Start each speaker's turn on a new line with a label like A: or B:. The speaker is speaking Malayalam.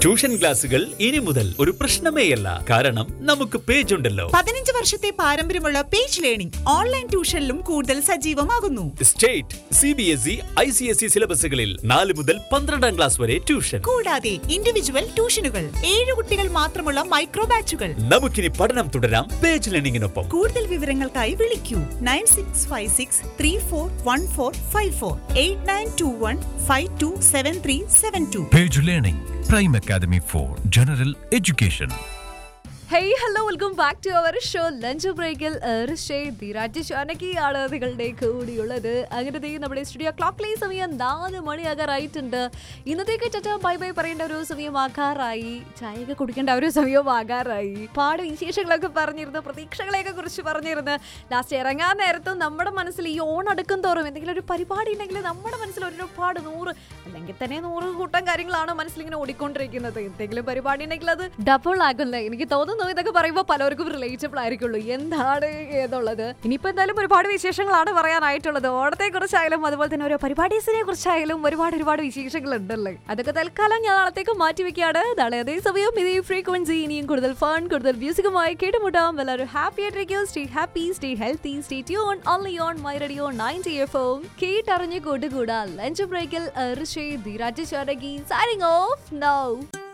A: ട്യൂഷൻ ക്ലാസുകൾ ഇനി മുതൽ ഒരു പ്രശ്നമേയല്ല കാരണം നമുക്ക് പേജ് ഉണ്ടല്ലോ
B: പതിനഞ്ച് വർഷത്തെ പാരമ്പര്യമുള്ള പേജ് ലേണിംഗ് ഓൺലൈൻ ട്യൂഷനിലും കൂടുതൽ സജീവമാകുന്നു
A: state C B S E I C S E സിലബസുകളിൽ നാല് മുതൽ പന്ത്രണ്ടാം ക്ലാസ് വരെ ട്യൂഷൻ
B: കൂടാതെ ഇൻഡിവിജ്വൽ ട്യൂഷനുകൾ ഏഴ് കുട്ടികൾ മാത്രമുള്ള മൈക്രോ ബാച്ചുകൾ
A: നമുക്കിനി പഠനം തുടരാം പേജ് ലേണിംഗിനൊപ്പം
B: കൂടുതൽ വിവരങ്ങൾക്കായി വിളിക്കൂ nine six five six three four one four five four eight nine two one five two seven three seven two
C: Page Learning, Prime Academy for General Education.
D: Hey hello welcome back to our show lunch ബ്രേക്കിൽ ധീരാജ് ചാനകിയാണ് നിങ്ങളുടെ കൂടിയുള്ളത് അങ്ങനെ ദേ നമ്മുടെ സ്റ്റുഡിയോ ക്ലോക്കിലെ സമയം നാല് മണിയാകാറായിട്ടുണ്ട് ഇന്നത്തേക്ക് ചറ്റ ബൈ ബൈ പറയേണ്ട ഒരു സമയമാകാറായി ചായയൊക്കെ കുടിക്കേണ്ട ഒരു സമയമാകാറായി പാട് വിശേഷങ്ങളൊക്കെ പറഞ്ഞിരുന്നു പ്രതീക്ഷകളെയൊക്കെ കുറിച്ച് പറഞ്ഞിരുന്നു ലാസ്റ്റ് ഇറങ്ങാൻ നേരത്തും നമ്മുടെ മനസ്സിൽ ഈ ഓൺ അടുക്കും തോറും എന്തെങ്കിലും ഒരു പരിപാടി ഉണ്ടെങ്കിൽ നമ്മുടെ മനസ്സിൽ ഒരുപാട് നൂറ് അല്ലെങ്കിൽ തന്നെ നൂറ് കൂട്ടം കാര്യങ്ങളാണ് മനസ്സിലിങ്ങനെ ഓടിക്കൊണ്ടിരിക്കുന്നത് എന്തെങ്കിലും പരിപാടി ഉണ്ടെങ്കിൽ അത് ഡബിൾ ആകുമല്ലേ എനിക്ക് തോന്നുന്നു ഇതൊക്കെ പറയുമ്പോൾ പലർക്കും റിലേറ്റബിൾ ആയിരിക്കുള്ളൂ എന്താണ് ഏതുള്ളത് ഇനിയിപ്പോൾ എന്തായാലും ഒരുപാട് വിശേഷങ്ങളാണ് പറയാനായിട്ടുള്ളത് ഓണത്തെ കുറിച്ചായാലും അതുപോലെ തന്നെ ഓരോ പരിപാടീസിനെ കുറിച്ചായാലും ഒരുപാട് ഒരുപാട് വിശേഷങ്ങൾ ഉണ്ടല്ലേ അതൊക്കെ തൽക്കാലം ഞാൻ നാളത്തേക്ക് മാറ്റി വെക്കുകയാണ് നാളെ അതേസമയം ഇതേ ഫ്രീക്വൻസി ഇനിയും കൂടുതൽ ഫൺ കൂടുതൽ മ്യൂസിക്കുമായി കേട്ടുമുട്ടാം എല്ലാവരും ഹാപ്പി ആയിട്ടിരിക്കും stay happy stay healthy stay tuned only on my radio ninety F M കേട്ടറിഞ്ഞ് കൂട്ടുകൂടാ ലഞ്ച് ബ്രേക്കിൽ ഋഷി ധീരാജ് ചാരകി സൈനിങ് ഓഫ് നൗ